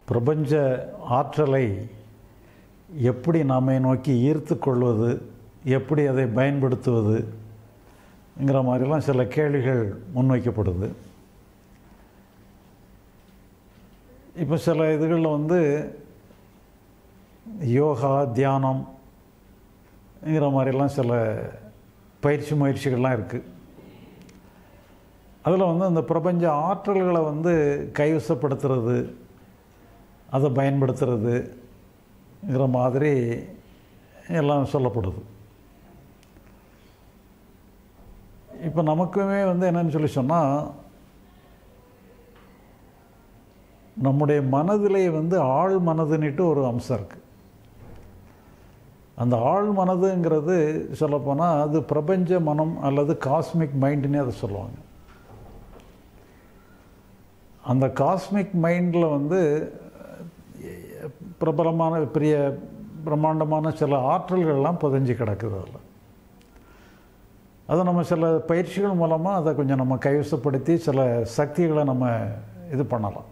பிரபஞ்ச ஆற்றலை எப்படி நம்மை நோக்கி ஈர்த்து கொள்வது எப்படி அதை பயன்படுத்துவதுங்கிற மாதிரிலாம் சில கேள்விகள் முன்வைக்கப்படுது இப்போ சில இதுகளில் வந்து யோகா தியானம்ங்கிற மாதிரிலாம் சில பயிற்சி முயற்சிகள்லாம் இருக்குது அதில் வந்து அந்த பிரபஞ்ச ஆற்றல்களை வந்து கைவசப்படுத்துறது அதை பயன்படுத்துறதுங்கிற மாதிரி எல்லாம் சொல்லப்படுது இப்போ நமக்குமே வந்து என்னன்னு சொல்லி சொன்னால் நம்முடைய மனதிலே வந்து ஆழ் மனதுன்னுட்டு ஒரு அம்சம் இருக்குது அந்த ஆழ் மனதுங்கிறது சொல்லப்போனால் அது பிரபஞ்ச மனம் அல்லது காஸ்மிக் மைண்டுன்னே அதை சொல்லுவாங்க அந்த காஸ்மிக் மைண்டில் வந்து பிரபலமான பெரிய பிரம்மாண்டமான சில ஆற்றல்கள்லாம் புதைஞ்சு கிடக்குது அதில் அதை நம்ம சில பயிற்சிகள் மூலமாக அதை கொஞ்சம் நம்ம கைவசப்படுத்தி சில சக்திகளை நம்ம இது பண்ணலாம்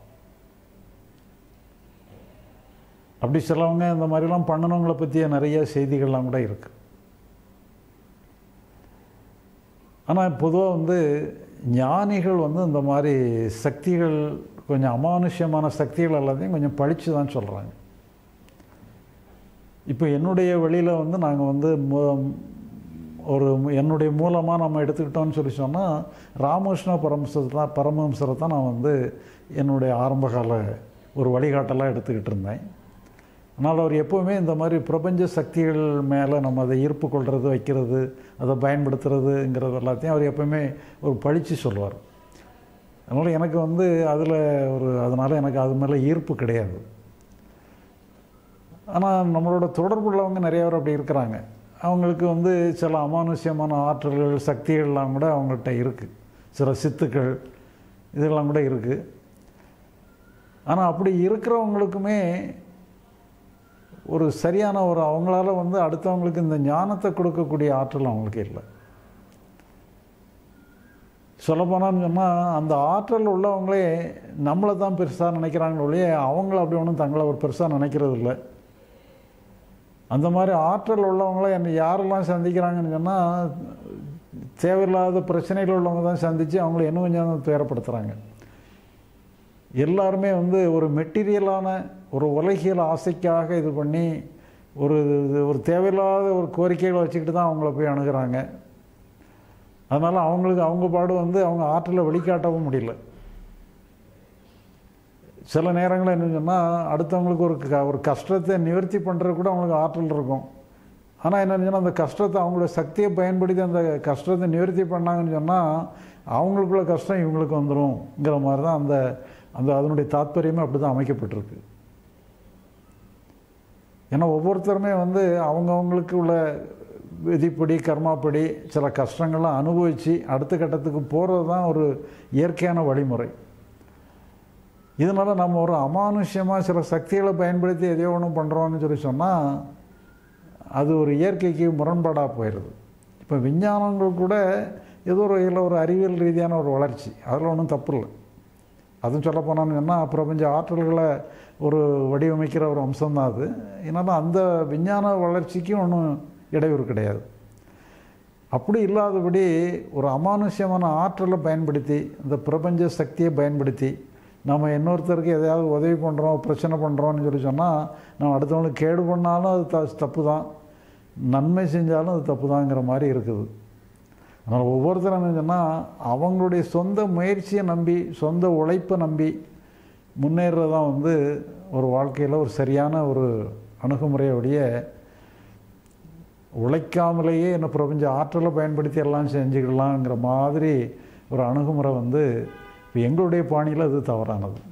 அப்படி சிலவங்க இந்த மாதிரிலாம் பண்ணணுங்களை பற்றிய நிறைய செய்திகள்லாம் கூட இருக்குது ஆனால் பொதுவாக வந்து ஞானிகள் வந்து இந்த மாதிரி சக்திகள் கொஞ்சம் அமானுஷ்யமான சக்திகள் எல்லாத்தையும் கொஞ்சம் பழித்து தான் சொல்கிறாங்க இப்போ என்னுடைய வழியில் வந்து நாங்கள் வந்து ஒரு என்னுடைய மூலமாக நம்ம எடுத்துக்கிட்டோம்னு சொல்லி சொன்னால் ராமகிருஷ்ண பரமசத்தை தான் பரமஹம்சரை தான் நான் வந்து என்னுடைய ஆரம்பகால ஒரு வழிகாட்டலாக எடுத்துக்கிட்டு இருந்தேன் அதனால் அவர் எப்போவுமே இந்த மாதிரி பிரபஞ்ச சக்திகள் மேலே நம்ம அதை ஈர்ப்பு கொள்வது வைக்கிறது அதை பயன்படுத்துறதுங்கிறது எல்லாத்தையும் அவர் எப்போவுமே ஒரு பழித்து சொல்லுவார் அதனால் எனக்கு வந்து அதில் ஒரு அதனால் எனக்கு அது மேலே ஈர்ப்பு கிடையாது ஆனால் நம்மளோட தொடர்புள்ளவங்க நிறைய பேர் அப்படி இருக்கிறாங்க அவங்களுக்கு வந்து சில அமானுஷ்யமான ஆற்றல்கள் சக்திகள்லாம் கூட அவங்கள்ட்ட இருக்குது சில சித்துக்கள் இதெல்லாம் கூட இருக்குது ஆனால் அப்படி இருக்கிறவங்களுக்குமே ஒரு சரியான ஒரு அவங்களால வந்து அடுத்தவங்களுக்கு இந்த ஞானத்தை கொடுக்கக்கூடிய ஆற்றல் அவங்களுக்கு இல்லை சொல்லப்போனான்னு சொன்னால் அந்த ஆற்றல் உள்ளவங்களே நம்மளை தான் பெருசாக நினைக்கிறாங்களோ ஒழிய அவங்கள அப்படி ஒன்றும் தங்களை ஒரு பெருசாக நினைக்கிறது இல்லை அந்த மாதிரி ஆற்றல் உள்ளவங்கள என்னை யாரெல்லாம் சந்திக்கிறாங்கன்னு சொன்னால் தேவையில்லாத பிரச்சனைகள் உள்ளவங்க தான் சந்தித்து அவங்கள இன்னும் கொஞ்சம் துயரப்படுத்துகிறாங்க எல்லாருமே வந்து ஒரு மெட்டீரியலான ஒரு உலகியல் ஆசைக்காக இது பண்ணி ஒரு ஒரு தேவையில்லாத ஒரு கோரிக்கைகளை வச்சுக்கிட்டு தான் அவங்கள போய் அணுகிறாங்க அதனால் அவங்களுக்கு அவங்க பாடு வந்து அவங்க ஆற்றலை வெளிக்காட்டவும் முடியல சில நேரங்களில் என்ன சொன்னால் அடுத்தவங்களுக்கு ஒரு க ஒரு கஷ்டத்தை நிவர்த்தி பண்ணுறது கூட அவங்களுக்கு ஆற்றல் இருக்கும் ஆனால் என்னென்னு சொன்னால் அந்த கஷ்டத்தை அவங்களோட சக்தியை பயன்படுத்தி அந்த கஷ்டத்தை நிவர்த்தி பண்ணாங்கன்னு சொன்னால் அவங்களுக்குள்ள கஷ்டம் இவங்களுக்கு வந்துடும்ங்கிற மாதிரி தான் அந்த அந்த அதனுடைய தாத்பரியமே அப்படி தான் அமைக்கப்பட்டிருக்கு ஏன்னா ஒவ்வொருத்தருமே வந்து அவங்கவுங்களுக்கு உள்ள விதிப்படி கர்மாப்படி சில கஷ்டங்கள்லாம் அனுபவித்து அடுத்த கட்டத்துக்கு போகிறது தான் ஒரு இயற்கையான வழிமுறை இதனால் நம்ம ஒரு அமானுஷ்யமாக சில சக்திகளை பயன்படுத்தி எதையோ ஒன்று பண்ணுறோம்னு சொல்லி சொன்னால் அது ஒரு இயற்கைக்கு முரண்பாடாக போயிடுது இப்போ விஞ்ஞானங்கள் கூட ஏதோ ஒரு வகையில் ஒரு அறிவியல் ரீதியான ஒரு வளர்ச்சி அதில் ஒன்றும் தப்பு இல்லை அதுவும் சொல்ல போனான்னு சொன்னால் பிரபஞ்ச ஆற்றல்களை ஒரு வடிவமைக்கிற ஒரு அம்சம்தான் அது ஏன்னா அந்த விஞ்ஞான வளர்ச்சிக்கும் ஒன்றும் இடையூறு கிடையாது அப்படி இல்லாதபடி ஒரு அமானுஷ்யமான ஆற்றலை பயன்படுத்தி இந்த பிரபஞ்ச சக்தியை பயன்படுத்தி நம்ம இன்னொருத்தருக்கு எதையாவது உதவி பண்ணுறோம் பிரச்சனை பண்ணுறோம்னு சொல்லி சொன்னால் நம்ம அடுத்தவங்களுக்கு கேடு பண்ணாலும் அது த தப்பு தான் நன்மை செஞ்சாலும் அது தப்பு தாங்கிற மாதிரி இருக்குது அதனால் ஒவ்வொருத்தரும் என்ன சொன்னால் அவங்களுடைய சொந்த முயற்சியை நம்பி சொந்த உழைப்பை நம்பி முன்னேறது தான் வந்து ஒரு வாழ்க்கையில் ஒரு சரியான ஒரு அணுகுமுறையுடைய உழைக்காமலேயே என்ன பிரபஞ்ச ஆற்றலை பயன்படுத்தி எல்லாம் செஞ்சுக்கலாங்கிற மாதிரி ஒரு அணுகுமுறை வந்து இப்போ எங்களுடைய பாணியில் அது தவறானது